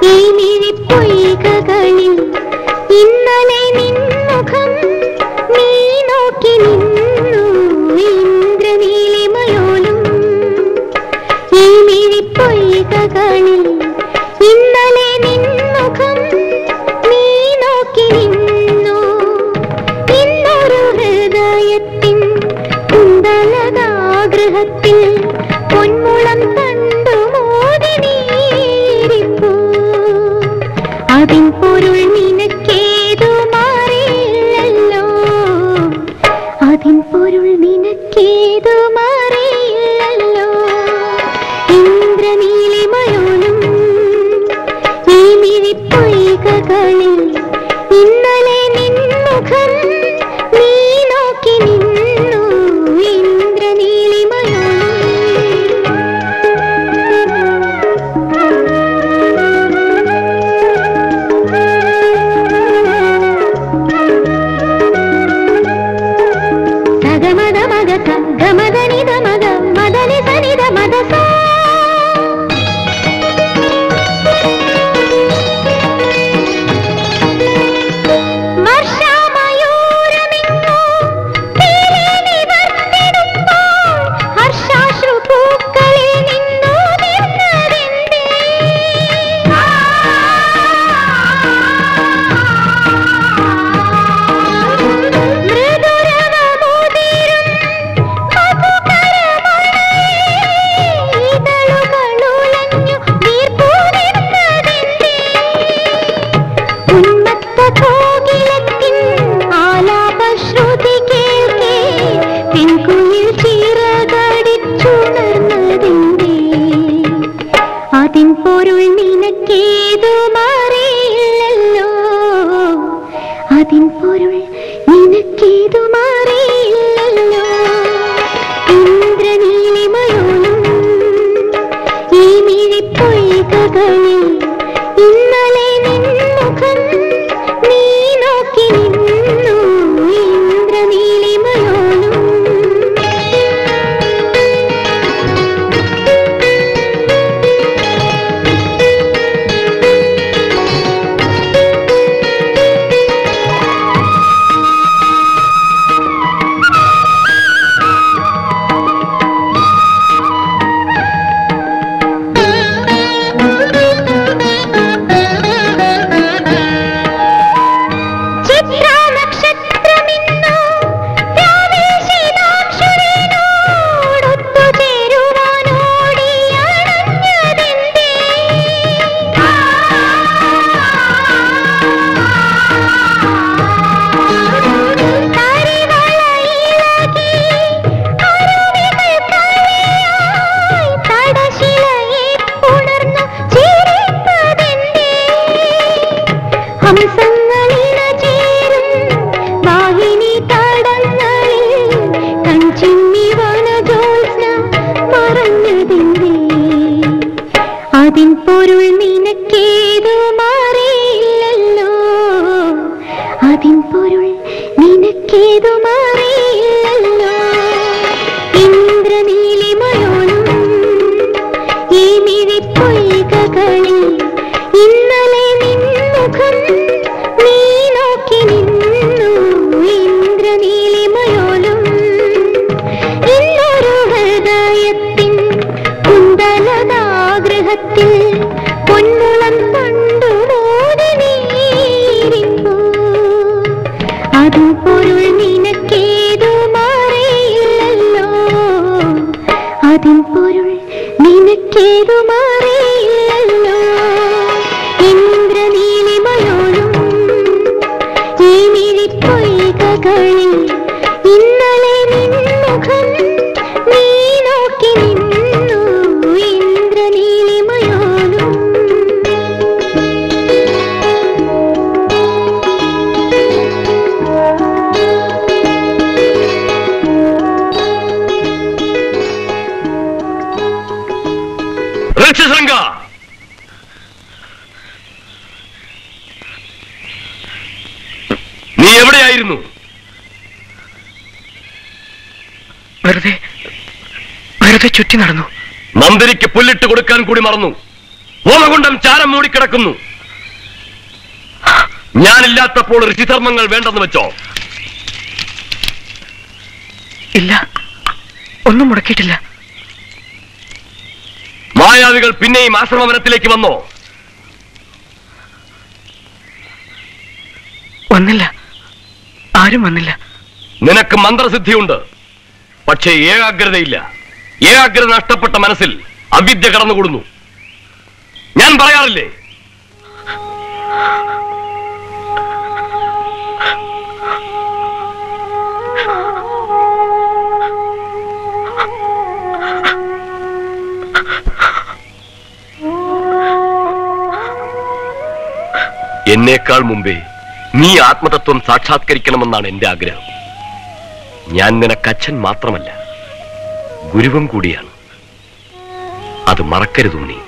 ഈ മിഴിപ്പൊയ്കകളിൽ ഇന്നലെ നിൻമുഖം നീ നോക്കി നിന്നു ഇന്ദ്രനീലിമയോലും ഈ മിഴിപ്പൊയ്കകളിൽ ഇന്നലെ നിൻമുഖം നീ നോക്കി നിന്നു ഇന്നൊരു ഹൃദയത്തിൻ കുന്തലകാഗ്രഹത്തിൽ പൊന്മുളം കണ്ടു മോദി നീരിപ്പൂ അതിൻ പൊരുൾ നിനക്കേതു മാറിയില്ലല്ലോ അതിൻ പൊരുൾ നിനക്കേതു മാറിയില്ലല്ലോ ഇന്ദ്രനീലിമയോലും ഈ മിഴിപ്പൊയ്കകളിൽ ഇന്നലെ നിൻമുഖം നീ നോക്കി നിന്നു സഗമദ മഗ ഗമദനിത മഗ മദനി സനിത മദ സാ വർഷാമയൂരമിങ്ങോ തീരെ നിവർത്തിടുമ്പോൾ ഹർഷാശ്രു പൂക്കളിൽ നിന്നു നിന്നതെന്തേ? മൃദുരവമുതിരും ഇതളുകളുലഞ്ഞു വീർപ്പു നിന്നതെന്തേ? ഉന്മത്ത കോകിലത്തിൻ ആലാപശ്രുതി കേൾക്കെ പെൺകുയിൽ ചിറകടിച്ചുണർന്നതിൻ്റെ അതിൻ പൊരുൾ നിനക്കേതു മാറിയില്ലല്ലോ അതിൻ പൊരുൾ നിനക്കേതു മാറിയില്ലല്ലോ ഇന്ദ്രനീലിമയോലും ഈ മിഴിപ്പൊയ്കകളിൽ ഇന്നലെ നിൻമുഖം നീ നോക്കി നിന്നു ഇന്ദ്രനീലിമയോലും ചിത്രാനക്ഷത്രമിന്നു പ്രാവേശിതാക്ഷരനോടൊത്തു ചേരുവാനോടിയണഞ്ഞതെന്തേ? തരിവളയിളകി അരുവികൾ കളിയായി തടശിലയെ ഉണർന്നു ചിരിപ്പതെന്തേ? ഹംസങ്ങളിണ ചേരും വാഹിനി തടങ്ങളിൽ കൺചിമ്മി വനജോത്സ്ന മറഞ്ഞതിൻ്റെ അതിൻ പൊരുൾ നിനക്കേതു മാറിയില്ലല്ലോ അതിൻ പൊരുൾ നിനക്കേതു മാറിയില്ലല്ലോ ഇന്ദ്രനീലിമയോലും ഈ മിഴിപ്പൊയ്കകളിൽ ഇന്നലെ നിൻമുഖം നീ നോക്കി നിന്നു ഇന്ദ്രനീലിമയോലും ഇന്നൊരു ഹൃദയത്തിൻ കുന്തലതാഗ്രഹത്തിൽ പൊന്മുളം കണ്ടു മോദി നീരിപ്പൂ അതു പൊരുൾ നിനക്കേതു മാറിയില്ലല്ലോ അതിൻ പൊരുൾ നിനക്കേതു മാറിയില്ലല്ലോ ഇന്ദ്രനീലിമയോലും ഈ മിഴിപ്പൊയ്കകളിൽ ഇന്നലെ നിൻമുഖം നീ നോക്കി നിന്നു ഇന്ദ്രനീലിമയോലും ഋഷിശൃംഗ നീ എവിടെയായിരുന്നു വെറുതെ വെറുതെ ചുറ്റി നടന്നു നന്ദിനിക്ക് പുല്ലിട്ട് കൊടുക്കാൻ കൂടി മറന്നു ഹോമകുണ്ടം ചാരം മൂടിക്കിടക്കുന്നു ഞാനില്ലാത്തപ്പോൾ ഋഷിധർമ്മങ്ങൾ വേണ്ടെന്ന് വെച്ചോ ഇല്ല ഒന്നും മുടക്കിയിട്ടില്ല മായാവികൾ പിന്നെയും ആശ്രമവനത്തിലേക്ക് വന്നോ വന്നില്ല ആരും വന്നില്ല നിനക്ക് മന്ത്രസിദ്ധിയുണ്ട് പക്ഷേ ഏകാഗ്രതയില്ല ഏകാഗ്രത നഷ്ടപ്പെട്ട മനസ്സിൽ അവിദ്യ കടന്നുകൂടുന്നു ഞാൻ പറയാറില്ലേ എന്നേക്കാൾ മുമ്പേ നീ ആത്മതത്വം സാക്ഷാത്കരിക്കണമെന്നാണ് എന്റെ ആഗ്രഹം ഞാൻ നിനക്കച്ഛൻ മാത്രമല്ല ഗുരുവും കൂടിയാണ് അത് മറക്കരുതു നീ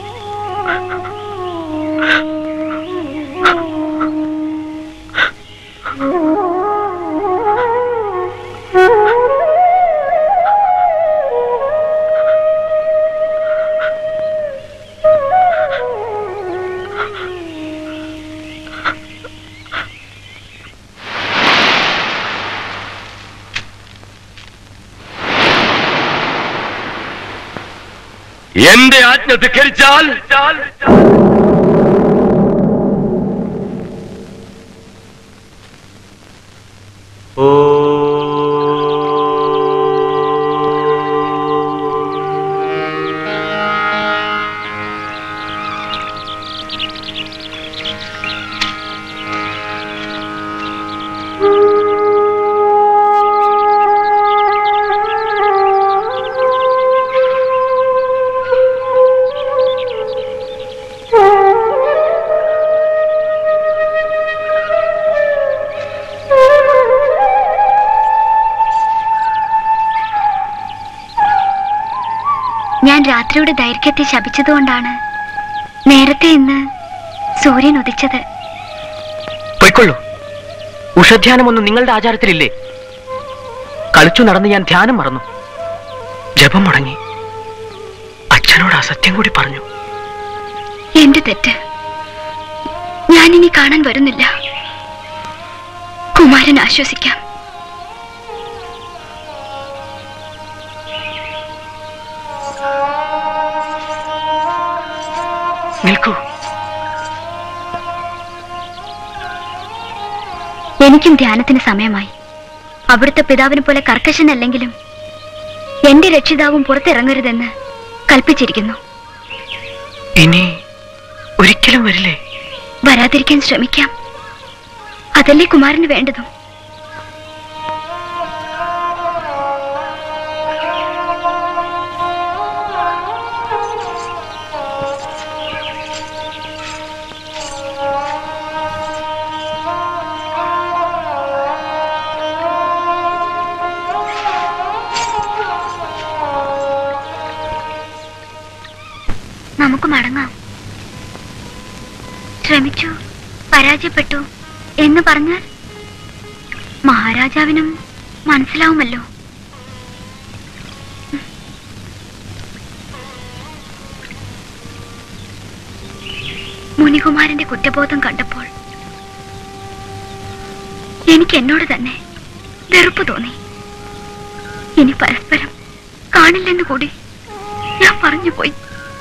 എന്റെ ആജ്ഞ ധിക്കരിച്ചാൽ ഞാൻ രാത്രിയുടെ ദൈർഘ്യത്തെ ശപിച്ചതുകൊണ്ടാണ് നേരത്തെ ഇന്ന് സൂര്യൻ ഉദിച്ചത് പൊയ്ക്കൊള്ളൂ ഉഷധ്യാനമൊന്നും നിങ്ങളുടെ ആചാരത്തിലില്ലേ കളിച്ചു നടന്ന് ഞാൻ ധ്യാനം മറന്നു ജപം മുടങ്ങി അച്ഛനോട് അസത്യം കൂടി പറഞ്ഞു എന്റെ തെറ്റ് ഞാനിനി കാണാൻ വരുന്നില്ല കുമാരൻ ആശ്വസിക്കാം നിൽക്കൂ എനിക്കും ധ്യാനത്തിന് സമയമായി അവിടുത്തെ പിതാവിനെ പോലെ കർക്കശനല്ലെങ്കിലും എന്റെ രക്ഷിതാവും പുറത്തിറങ്ങരുതെന്ന് കൽപ്പിച്ചിരിക്കുന്നു ഇനി ഒരിക്കലും വരില്ലേ വരാതിരിക്കാൻ ശ്രമിക്കാം അതല്ലേ കുമാരന് വേണ്ടതും നമുക്ക് മടങ്ങാം ശ്രമിച്ചു പരാജയപ്പെട്ടു എന്ന് പറഞ്ഞാൽ മഹാരാജാവിനും മനസ്സിലാവുമല്ലോ മുനികുമാരന്റെ കുറ്റബോധം കണ്ടപ്പോൾ എനിക്ക് എന്നോട് തന്നെ വെറുപ്പ് തോന്നി ഇനി പരസ്പരം കാണില്ലെന്ന് കൂടി ഞാൻ പറഞ്ഞു പോയി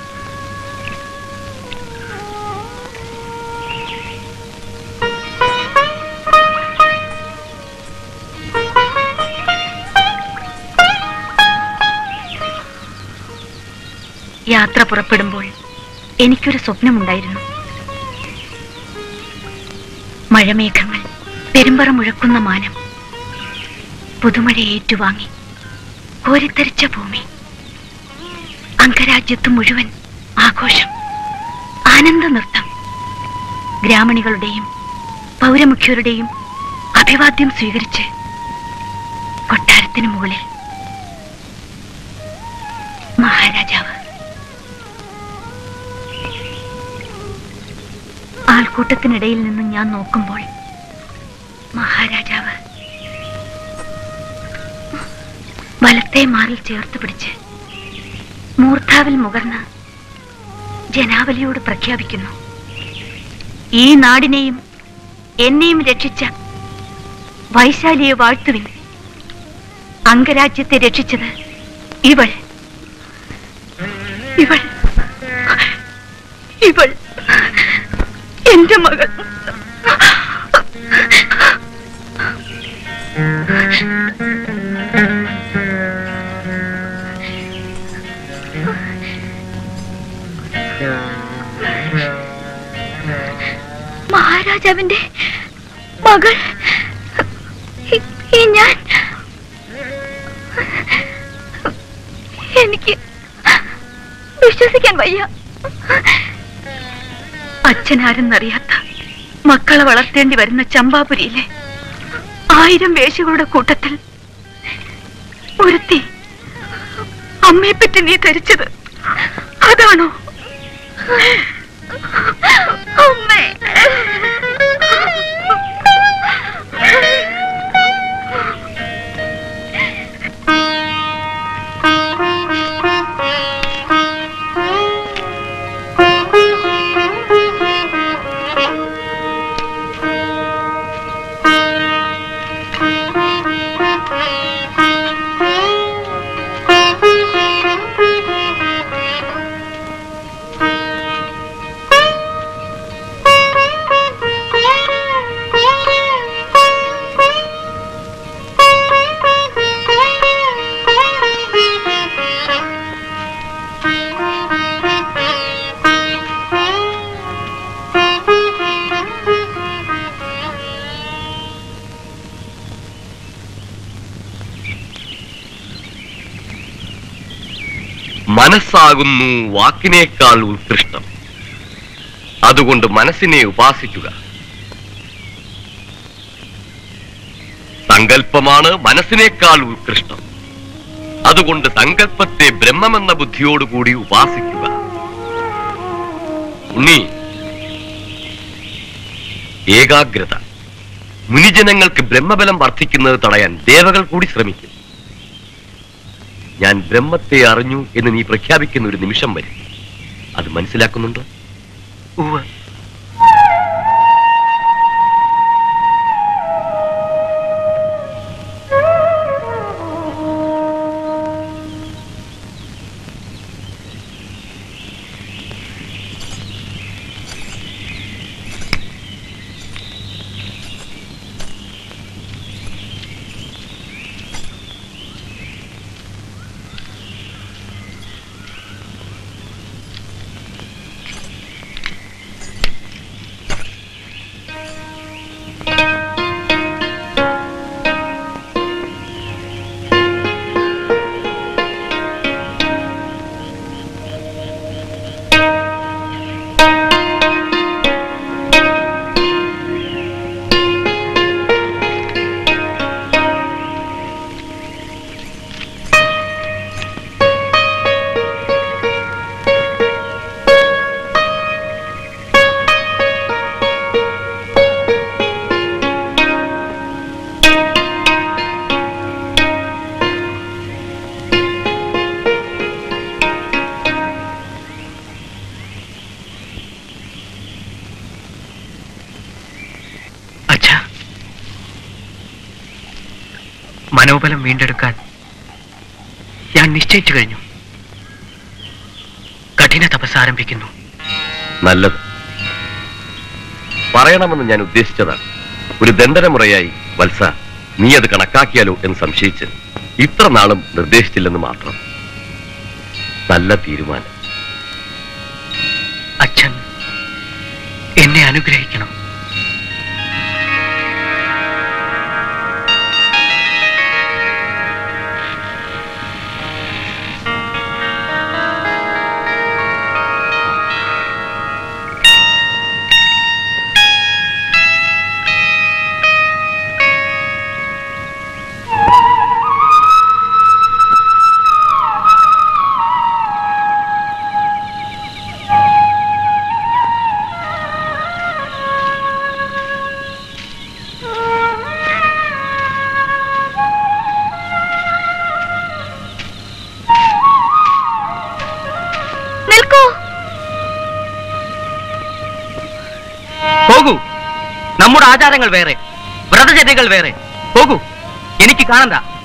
യാത്ര പുറപ്പെടുമ്പോൾ എനിക്കൊരു സ്വപ്നമുണ്ടായിരുന്നു മഴമേഘങ്ങൾ പെരുമ്പറ മുഴക്കുന്ന മാനം പുതുമഴ ഏറ്റുവാങ്ങി കോരിത്തരിച്ച ഭൂമി അംഗരാജ്യത്ത് മുഴുവൻ ആഘോഷം ആനന്ദ നൃത്തം ഗ്രാമണികളുടെയും പൗരമുഖ്യരുടെയും അഭിവാദ്യം സ്വീകരിച്ച് കൊട്ടാരത്തിന് മുകളിൽ മഹാരാജാവ് ആൾക്കൂട്ടത്തിനിടയിൽ നിന്ന് ഞാൻ നോക്കുമ്പോൾ മഹാരാജാവ് വലത്തെ മാറിൽ ചേർത്ത് പിടിച്ച് മൂർധാവിൽ മുകർന്ന് ജനാവലിയോട് പ്രഖ്യാപിക്കുന്നു ഈ നാടിനെയും എന്നെയും രക്ഷിച്ച വൈശാലിയെ വാഴ്ത്തുവിൻ അംഗരാജ്യത്തെ രക്ഷിച്ചത് ഇവൾ ഇവൾ ഇവൾ എന്റെ മകൾ മഹാരാജാവിന്റെ മകൾ ഈ- ഈ ഞാൻ എനിക്ക് വിശ്വസിക്കാൻ വയ്യ അച്ഛനാരെന്നറിയാത്ത മക്കളെ വളർത്തേണ്ടി വരുന്ന ചമ്പാപുരിയിലെ ആയിരം വേശികളുടെ കൂട്ടത്തിൽ ഒരുത്തി അമ്മയെപ്പറ്റി നീ ധരിച്ചത് അതാണോ അമ്മേ മനസ്സാകുന്നു വാക്കിനേക്കാൾ ഉത്കൃഷ്ടം അതുകൊണ്ട് മനസ്സിനെ ഉപാസിക്കുക സങ്കല്പമാണ് മനസ്സിനേക്കാൾ ഉത്കൃഷ്ടം അതുകൊണ്ട് സങ്കല്പത്തെ ബ്രഹ്മമെന്ന ബുദ്ധിയോടുകൂടി ഉപാസിക്കുക ഉണ്ണി ഏകാഗ്രത മുനിജനങ്ങൾക്ക് ബ്രഹ്മബലം വർദ്ധിക്കുന്നത് തടയാൻ ദേവകൾ കൂടി ശ്രമിക്കും ഞാൻ ബ്രഹ്മത്തെ അറിഞ്ഞു എന്ന് നീ പ്രഖ്യാപിക്കുന്ന ഒരു നിമിഷം വരും അത് മനസ്സിലാക്കുന്നുണ്ടോ ഉവ്വ് അച്ഛ മനോബലം വീണ്ടെടുക്കാൻ ഞാൻ നിശ്ചയിച്ചു കഴിഞ്ഞു കഠിന തപസ് ആരംഭിക്കുന്നു നല്ലത് പറയണമെന്ന് ഞാൻ ഉദ്ദേശിച്ചതാണ് ഒരു ദണ്ഡനമുറയായി വത്സ നീ അത് കണക്കാക്കിയാലോ എന്ന് സംശയിച്ച് ഇത്ര നാളും നിർദ്ദേശിച്ചില്ലെന്ന് മാത്രം നല്ല തീരുമാനം അച്ഛൻ എന്നെ അനുഗ്രഹിക്കണം നമ്മുടെ ആചാരങ്ങൾ വേറെ വ്രതചര്യകൾ വേറെ പോകൂ എനിക്ക് കാണണ്ട